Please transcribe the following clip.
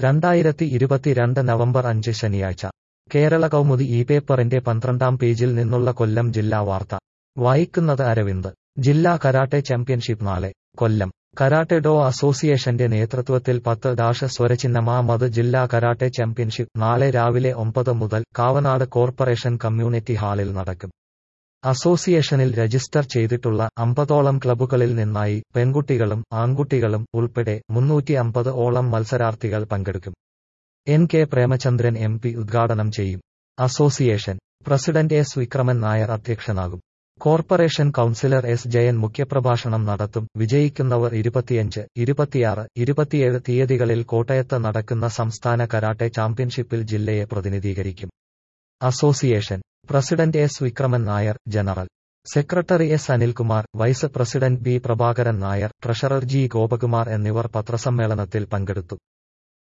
രണ്ടായിരത്തി ഇരുപത്തിരണ്ട് നവംബർ അഞ്ച് ശനിയാഴ്ച കേരള കൗമുദി ഈ പേപ്പറിന്റെ പന്ത്രണ്ടാം പേജിൽ നിന്നുള്ള കൊല്ലം ജില്ലാ വാർത്ത വായിക്കുന്നത് അരവിന്ദ് ജില്ലാ കരാട്ടെ ചാമ്പ്യൻഷിപ്പ് നാളെ കൊല്ലം കരാട്ടെ ഡോ അസോസിയേഷന്റെ നേതൃത്വത്തിൽ പത്ത് ഡാഷ് സ്വരചിഹ്നമാമത് ജില്ലാ കരാട്ടെ ചാമ്പ്യൻഷിപ്പ് നാളെ രാവിലെ ഒമ്പത് മുതൽ കാവനാട് കോർപ്പറേഷൻ കമ്മ്യൂണിറ്റി ഹാളിൽ നടക്കും അസോസിയേഷനിൽ രജിസ്റ്റർ ചെയ്തിട്ടുള്ള അമ്പതോളം ക്ലബ്ബുകളിൽ നിന്നായി പെൺകുട്ടികളും ആൺകുട്ടികളും ഉൾപ്പെടെ മുന്നൂറ്റി അമ്പത് ഓളം മത്സരാർത്ഥികൾ പങ്കെടുക്കും N K Premachandran M P ഉദ്ഘാടനം ചെയ്യും association president S Vikraman Nair അധ്യക്ഷനാകും കോർപ്പറേഷൻ കൌൺസിലർ എസ് ജയൻ മുഖ്യപ്രഭാഷണം നടത്തും വിജയിക്കുന്നവർ ഇരുപത്തിയഞ്ച് ഇരുപത്തിയാറ് ഇരുപത്തിയേഴ് തീയതികളിൽ കോട്ടയത്ത് നടക്കുന്ന സംസ്ഥാന കരാട്ടെ ചാമ്പ്യൻഷിപ്പിൽ ജില്ലയെ പ്രതിനിധീകരിക്കും association president S Vikraman Nair general secretary S Anilkumar vice president B Prabhakaran Nair treasurer G Gopakumar എന്നിവർ പത്രസമ്മേളനത്തിൽ പങ്കെടുത്തു